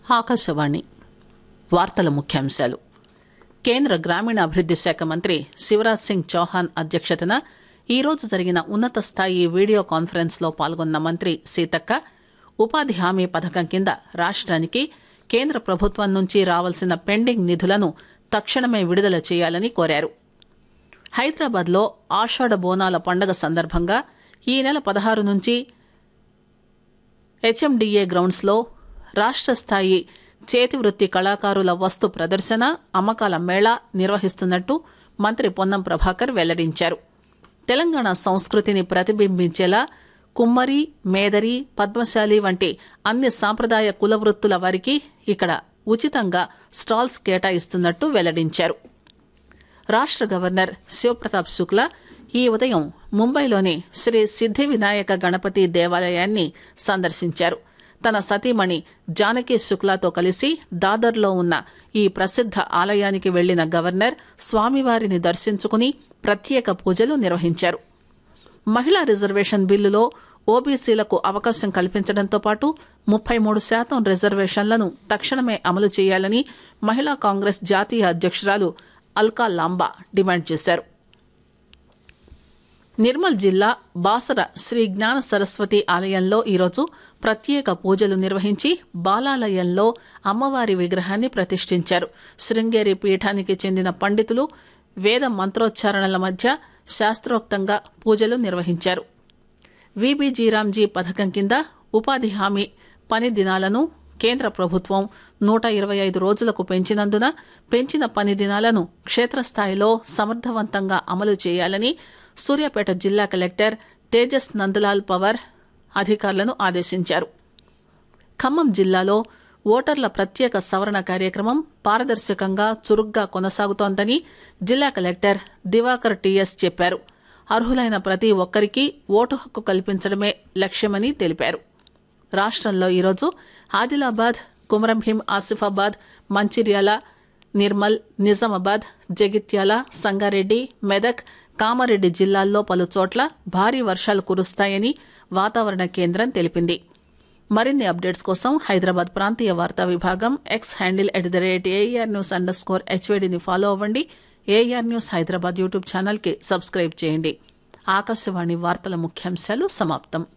ఆకాశవాణి వార్తల ముఖ్యాంశాలు కేంద్ర గ్రామీణాభివృద్ది శాఖ మంత్రి శివరాజ్ సింగ్ చౌహాన్ అధ్యక్షతన ఈరోజు జరిగిన ఉన్నత స్థాయి వీడియో కాన్ఫరెన్స్ లో పాల్గొన్న మంత్రి సీతక్క ఉపాధి హామీ పథకం కింద రాష్ట్రానికి కేంద్ర ప్రభుత్వం నుంచి రావాల్సిన పెండింగ్ నిధులను తక్షణమే విడుదల చేయాలని కోరారు హైదరాబాద్లో ఆషాఢ బోనాల పండుగ సందర్భంగా ఈ నెల పదహారు నుంచి హెచ్ఎండిఏ గ్రౌండ్స్లో రాష్ట్ర స్థాయి చేతివృత్తి కళాకారుల వస్తు ప్రదర్శన అమ్మకాల మేళా నిర్వహిస్తున్నట్టు మంత్రి పొన్నం ప్రభాకర్ వెల్లడించారు తెలంగాణ సంస్కృతిని ప్రతిబింబించేలా కుమ్మరి మేదరి పద్మశాలి వంటి అన్ని సాంప్రదాయ కుల వృత్తుల వారికి ఇక్కడ ఉచితంగా స్టాల్స్ కేటాయిస్తున్నట్టు వెల్లడించారు రాష్ట్ర గవర్నర్ శివప్రతాప్ శుక్లా ఈ ఉదయం ముంబైలోని శ్రీ సిద్ధి వినాయక గణపతి దేవాలయాన్ని సందర్శించారు తన సతీమణి జానకి శుక్లాతో కలిసి దాదర్లో ఉన్న ఈ ప్రసిద్ధ ఆలయానికి వెళ్లిన గవర్నర్ స్వామివారిని దర్శించుకుని ప్రత్యేక పూజలు నిర్వహించారు మహిళా రిజర్వేషన్ బిల్లులో ఓబీసీలకు అవకాశం కల్పించడంతో పాటు ముప్పై మూడు శాతం రిజర్వేషన్లను తక్షణమే అమలు చేయాలని మహిళా కాంగ్రెస్ జాతీయ అధ్యక్షురాలు అల్కా లాంబా డిమాండ్ చేశారు నిర్మల్ జిల్లా బాసర శ్రీ జ్ఞాన సరస్వతి ఆలయంలో ఈరోజు ప్రత్యేక పూజలు నిర్వహించి బాలాలయంలో అమ్మవారి విగ్రహాన్ని ప్రతిష్ఠించారు శృంగేరి పీఠానికి చెందిన పండితులు వేద మంత్రోచ్చారణల మధ్య శాస్త్రోక్తంగా పూజలు నిర్వహించారు విబిజీరామ్జీ పథకం కింద ఉపాధి హామీ పని దినాలను కేంద్ర ప్రభుత్వం నూట ఇరవై ఐదు రోజులకు పెంచినందున పెంచిన పని దినాలను క్షేత్రస్థాయిలో సమర్థవంతంగా అమలు చేయాలని సూర్యాపేట జిల్లా కలెక్టర్ తేజస్ నందలాల్ పవర్ అధికారులను ఆదేశించారు ఖమ్మం జిల్లాలో ఓటర్ల ప్రత్యేక సవరణ కార్యక్రమం పారదర్శకంగా చురుగ్గా కొనసాగుతోందని జిల్లా కలెక్టర్ దివాకర్ టీఎస్ చెప్పారు అర్హులైన ప్రతి ఒక్కరికి ఓటు హక్కు కల్పించడమే లక్ష్యమని తెలిపారు రాష్ట్రంలో ఈరోజు ఆదిలాబాద్ కుమరంభీం ఆసిఫాబాద్ మంచిర్యాల నిర్మల్ నిజామాబాద్ జగిత్యాల సంగారెడ్డి మెదక్ కామారెడ్డి జిల్లాల్లో పలు చోట్ల భారీ వర్షాలు కురుస్తాయని వాతావరణ కేంద్రం తెలిపింది మరిన్ని అప్డేట్స్ కోసం హైదరాబాద్ ప్రాంతీయ వార్తా విభాగం X handle at the rate AIR news underscore స్కోర్ హెచ్వేడిని ఫాలో అవ్వండి ఏఆర్ న్యూస్ హైదరాబాద్ యూట్యూబ్ ఛానల్కి సబ్స్క్రైబ్ చేయండి ఆకాశవాణి వార్తల ముఖ్యాంశాలు సమాప్తం